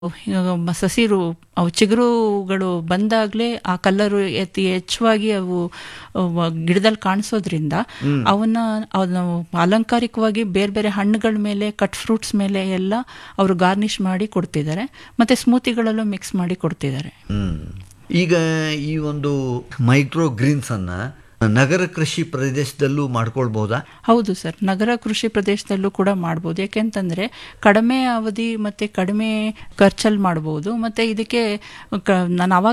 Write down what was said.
ಮ- ಸಸಿರು ಅವು ಚಿಗುರುಗಳು ಬಂದಾಗಲೇ ಆ ಕಲರು ಅತಿ ಹೆಚ್ಚವಾಗಿ ಅವು ಅವು ಗಿಡದಲ್ಲಿ ಕಾಣಿಸೋದ್ರಿಂದ ಅವನ್ನ ಅವನ್ನ ಅಲಂಕಾರಿಕವಾಗಿ ಬೇರೆ ಬೇರೆ ಹಣ್ಣುಗಳ ಮೇಲೆ ಕಟ್ ಫ್ರೂಟ್ಸ್ ಮೇಲೆ ಎಲ್ಲ ಅವರು ಗಾರ್ನಿಷ್ ಮಾಡಿ ಕೊಡ್ತಿದ್ದಾರೆ ಮತ್ತೆ ಸ್ಮೂತಿಗಳಲ್ಲೂ ಮಿಕ್ಸ್ ಮಾಡಿ ಕೊಡ್ತಿದ್ದಾರೆ ಹ್ಮ್. ಈಗ ಈ ಒಂದು ಮೈಕ್ರೋ ಗ್ರೀನ್ಸ್ ಅನ್ನ ನಗರ ಕೃಷಿ ಪ್ರದೇಶದಲ್ಲೂ ಮಾಡ್ಕೊಳ್ಬಹುದಾ ಹೌದು ಸರ್ ನಗರ ಕೃಷಿ ಪ್ರದೇಶದಲ್ಲೂ ಕೂಡ ಮಾಡ್ಬೋದು ಯಾಕೆಂತಂದ್ರೆ ಕಡಿಮೆ ಅವಧಿ ಮತ್ತೆ ಕಡಿಮೆ ಖರ್ಚಲ್ಲಿ ಮಾಡ್ಬೋದು ಮತ್ತೆ ಇದಕ್ಕೆ ಕ- ನಾನು ಅವಾಗ